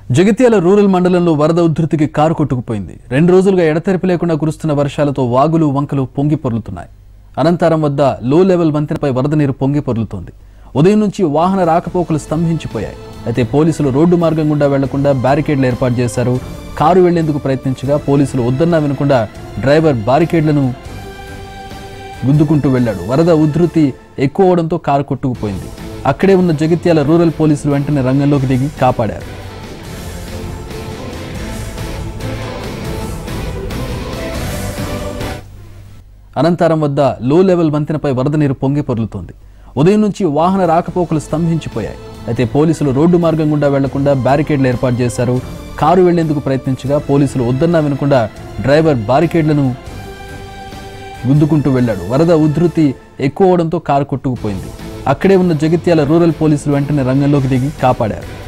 Jagtial rural మండలంలో వరద ఉధృతికి car కొట్టుకుపోయింది రెండు రోజులుగా ఎడతెరిపి లేకుండా కురుస్తున్న వర్షాలతో వాగులు వంకలు పొంగి పొర్లుతున్నాయి అనంతరం వద్ద లో లెవెల్ వంతెనపై వరద నీరు పొంగి పొర్లుతోంది ఉదయం నుంచి వాహన రాకపోకలు స్తంభించిపోయాయి అయితే పోలీసులు రోడ్డు మార్గం గుండా వెళ్లకుండా బ్యారికేడ్లు ఏర్పాటు చేశారు కారు వెళ్లేందుకు ప్రయత్నించగా పోలీసులు వద్దన్నా వినకుండా డ్రైవర్ బారికేడ్లను గుద్దుకుంటూ వెళ్లాడు వరద ఉధృతి ఎక్కువ అవడంతో కారు కొట్టుకుపోయింది అక్కడే ఉన్న జగిత్యాల రూరల్ పోలీసులు వెంటనే రంగంలోకి దిగి కాపాడారు అనంతరం వద్ద లో లెవెల్ వంతెనపై వరద నీరు పొంగి పొర్లుతోంది ఉదయం నుంచి వాహన రాకపోకలు స్తంభించిపోయాయి అయితే పోలీసులు రోడ్డు మార్గం గుండా వెళ్లకుండా బ్యారికేడ్లు ఏర్పాటు చేశారు కారు వెళ్లేందుకు ప్రయత్నించగా పోలీసులు వద్దన్నా వినకుండా డ్రైవర్ బారికేడ్లను గుద్దుకుంటూ వెళ్లాడు వరద ఉధృతి ఎక్కువ అవడంతో కారు కొట్టుకుపోయింది అక్కడే ఉన్న జగిత్యాల రూరల్ పోలీసులు వెంటనే రంగంలోకి దిగి కాపాడారు